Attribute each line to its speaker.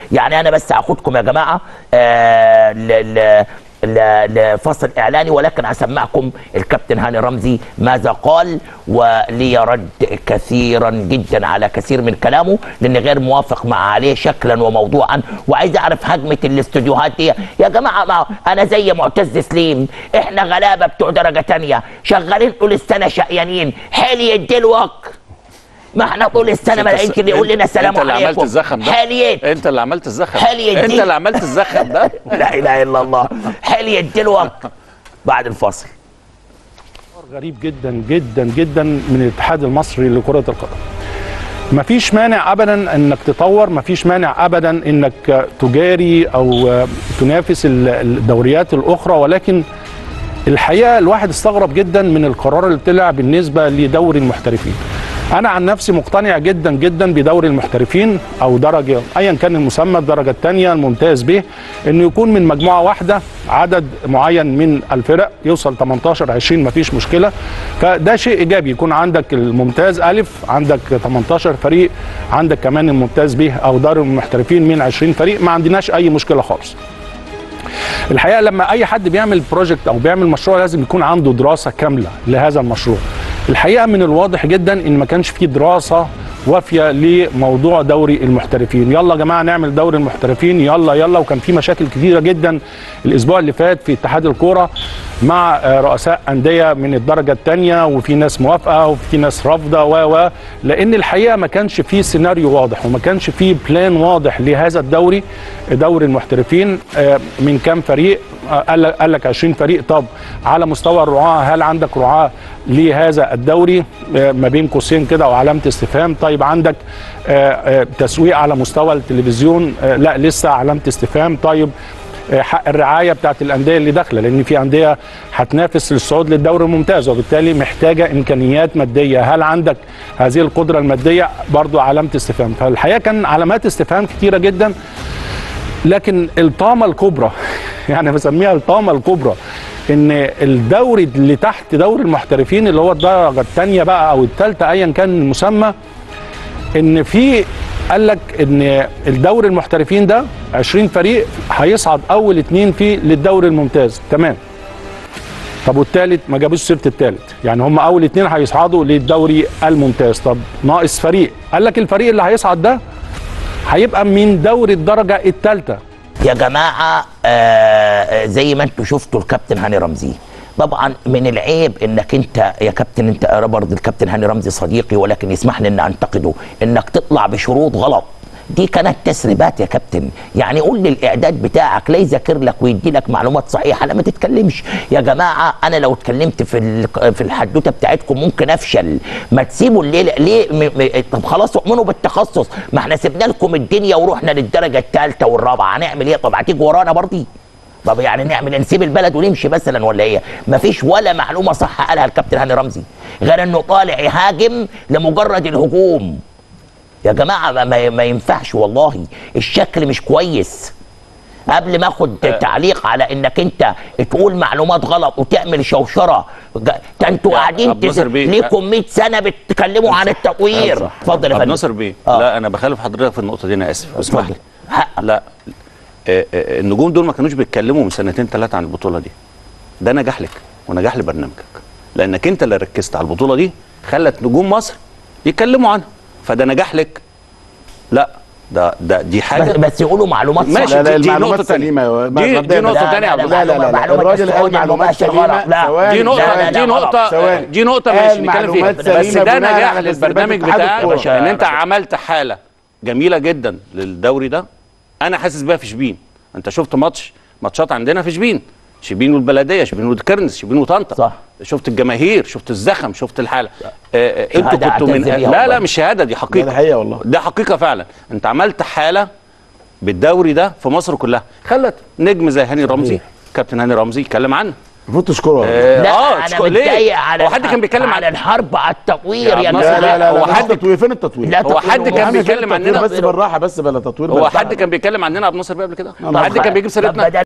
Speaker 1: يعني انا بس هاخدكم يا جماعه آه ل- ل- ل- لفصل اعلاني ولكن هسمعكم الكابتن هاني رمزي ماذا قال ولي رد كثيرا جدا على كثير من كلامه لاني غير موافق مع عليه شكلا وموضوعا وعايز اعرف هجمه الاستوديوهات دي يا جماعه ما انا زي معتز سليم احنا غلابه بتوع درجه تانية شغالين طول السنه شقيانين حالي الدلوك ما احنا طول السنه ما يمكن اللي يقول لنا السلام
Speaker 2: انت اللي عملت
Speaker 1: عليكم
Speaker 2: الزخم ده
Speaker 1: حاليات
Speaker 2: انت اللي عملت الزخم
Speaker 1: حالي
Speaker 2: انت
Speaker 1: الدين.
Speaker 2: اللي عملت الزخم ده
Speaker 1: لا اله الا الله حالي الدلوك بعد الفاصل
Speaker 3: غريب جدا جدا جدا من الاتحاد المصري لكرة القدم مفيش مانع ابدا انك تطور مفيش مانع ابدا انك تجاري او تنافس ال- الدوريات الاخرى ولكن الحقيقه الواحد استغرب جدا من القرار اللي طلع بالنسبه لدوري المحترفين انا عن نفسي مقتنع جدا جدا بدوري المحترفين او درجه ايا كان المسمى الدرجه الثانيه الممتاز به انه يكون من مجموعه واحده عدد معين من الفرق يوصل 18 20 مفيش مشكله فده شيء ايجابي يكون عندك الممتاز الف عندك 18 فريق عندك كمان الممتاز به او دوري المحترفين من 20 فريق ما عندناش اي مشكله خالص الحقيقه لما اي حد بيعمل بروجكت او بيعمل مشروع لازم يكون عنده دراسه كامله لهذا المشروع الحقيقه من الواضح جدا ان ما كانش فيه دراسه وافيه لموضوع دوري المحترفين يلا يا جماعه نعمل دوري المحترفين يلا يلا وكان في مشاكل كتيره جدا الاسبوع اللي فات في اتحاد الكوره مع آه، رؤساء انديه من الدرجه الثانيه وفي ناس موافقه وفي ناس رافضه و و لان الحقيقه ما كانش في سيناريو واضح وما كانش في بلان واضح لهذا الدوري دوري المحترفين آه، من كام فريق آه، قال لك قال لك 20 فريق طب على مستوى الرعاه هل عندك رعاه لهذا الدوري آه، ما بين قوسين كده او علامه استفهام طيب عندك آه، آه، تسويق على مستوى التلفزيون آه، لا لسه علامه استفهام طيب آه، حق الرعايه بتاعت الانديه اللي داخله لان في انديه هتنافس للصعود للدوري الممتاز وبالتالي محتاجه امكانيات ماديه هل عندك هذه القدره الماديه برضو علامه استفهام فالحقيقه كان علامات استفهام كتيره جدا لكن الطامه الكبرى يعني بسميها الطامه الكبرى ان الدوري اللي تحت دوري المحترفين اللي هو الدرجه الثانيه بقى او الثالثه ايا كان المسمى ان في قال لك ان الدوري المحترفين ده 20 فريق هيصعد اول اتنين فيه للدوري الممتاز تمام طب والثالث ما جابوش سيره الثالث يعني هم اول اتنين هيصعدوا للدوري الممتاز طب ناقص فريق قال لك الفريق اللي هيصعد ده هيبقى من دوري الدرجه الثالثه
Speaker 1: يا جماعه آه زي ما انتم شفتوا الكابتن هاني رمزي طبعا من العيب انك انت يا كابتن انت برضه الكابتن هاني رمزي صديقي ولكن يسمح لي ان انتقده انك تطلع بشروط غلط دي كانت تسريبات يا كابتن يعني قول لي الاعداد بتاعك لا يذاكر لك ويدي لك معلومات صحيحه لا ما تتكلمش يا جماعه انا لو اتكلمت في ال- في الحدوته بتاعتكم ممكن افشل ما تسيبوا الليله ليه م... م... طب خلاص اؤمنوا بالتخصص ما احنا سيبنا لكم الدنيا ورحنا للدرجه الثالثه والرابعه هنعمل ايه طب هتيجوا ورانا برضه طب يعني نعمل نسيب البلد ونمشي مثلا ولا ايه؟ مفيش ولا معلومه صح قالها الكابتن هاني رمزي غير انه طالع يهاجم لمجرد الهجوم. يا جماعه ما, ما, ما ينفعش والله الشكل مش كويس. قبل ما اخد تعليق على انك انت تقول معلومات غلط وتعمل شوشره ج- ده انتوا
Speaker 2: يا
Speaker 1: قاعدين
Speaker 2: عبد الناصر
Speaker 1: تز-
Speaker 2: بيه.
Speaker 1: ليكم 100 سنه بتتكلموا عن التطوير
Speaker 2: صح.
Speaker 1: اتفضل يا
Speaker 2: عبد
Speaker 1: فندم
Speaker 2: الناصر بيه
Speaker 1: آه.
Speaker 2: لا انا بخالف حضرتك في النقطه دي انا اسف اسمح لي
Speaker 1: حقك.
Speaker 2: لا آه، آه، النجوم دول ما كانوش بيتكلموا من سنتين ثلاثه عن البطوله دي ده نجاح لك ونجاح لبرنامجك لانك انت اللي ركزت على البطوله دي خلت نجوم مصر يتكلموا عنها فده نجاح لك لا ده ده دي حاجه
Speaker 1: بس, بس يقولوا معلومات صح
Speaker 2: ماشي
Speaker 4: لا لا
Speaker 2: دي- دي
Speaker 4: المعلومات
Speaker 2: نقطة تانية.
Speaker 4: سليمة
Speaker 2: دي- دي نقطة
Speaker 1: لا،
Speaker 2: تانية يا
Speaker 1: لا،
Speaker 2: عبد
Speaker 1: لا،
Speaker 2: الله.
Speaker 4: لا لا لا
Speaker 1: معلومة
Speaker 4: الراجل قال
Speaker 1: السعودية
Speaker 4: معلومات
Speaker 1: مباشر غلط.
Speaker 4: سليمة
Speaker 1: لا.
Speaker 4: ثواني،
Speaker 2: دي نقطة
Speaker 1: لا،
Speaker 2: دي
Speaker 1: لا،
Speaker 2: نقطة
Speaker 4: ثواني.
Speaker 2: دي نقطة
Speaker 4: قال
Speaker 2: ماشي نتكلم فيها
Speaker 4: معلومات
Speaker 2: بس
Speaker 4: سليمة
Speaker 2: ده
Speaker 4: بناء
Speaker 2: نجاح
Speaker 4: على
Speaker 2: للبرنامج
Speaker 4: استثبات اتحاد
Speaker 2: بتاعك
Speaker 4: الكورة.
Speaker 2: ان انت عملت حالة جميلة جدا للدوري ده انا حاسس بيها في شبين انت شفت ماتش ماتشات عندنا في شبين شبين والبلدية شبين والكرنس شبين وطنطا
Speaker 1: صح.
Speaker 2: شفت الجماهير شفت الزخم شفت الحالة آه، آه، انتوا
Speaker 1: شهادة
Speaker 2: كنتوا من
Speaker 1: أعتز بيها
Speaker 2: لا لا
Speaker 1: والله.
Speaker 2: مش شهادة دي حقيقة
Speaker 4: ده حقيقة والله.
Speaker 2: ده حقيقة فعلا انت عملت حالة بالدوري ده في مصر كلها خلت نجم زي هاني رمزي كابتن هاني رمزي يتكلم عنه
Speaker 4: المفروض تشكره والله.
Speaker 2: آه،
Speaker 1: لا
Speaker 2: آه،
Speaker 1: انا
Speaker 2: تشكر- ليه؟
Speaker 1: متضايق على
Speaker 2: هو حد كان بيتكلم
Speaker 1: عن
Speaker 2: عن
Speaker 1: الحرب على التطوير
Speaker 2: يا
Speaker 1: يا
Speaker 2: عبد
Speaker 4: لا
Speaker 2: الناصر،
Speaker 4: لا لا
Speaker 2: هو
Speaker 4: لا
Speaker 2: حد-
Speaker 4: حد تطوير فين التطوير؟
Speaker 1: لا
Speaker 2: هو
Speaker 1: تطوير
Speaker 2: حد كان
Speaker 1: ومهم.
Speaker 4: فين
Speaker 2: بيتكلم
Speaker 4: التطوير
Speaker 2: عننا
Speaker 4: بس بالراحة بس بلا تطوير
Speaker 2: هو
Speaker 4: بلا
Speaker 2: حد
Speaker 4: بتاع.
Speaker 2: كان بيتكلم عننا عبد الناصر بيه قبل كده
Speaker 4: أنا
Speaker 2: حد كان بيجيب
Speaker 1: طب
Speaker 2: سيرتنا
Speaker 1: بدل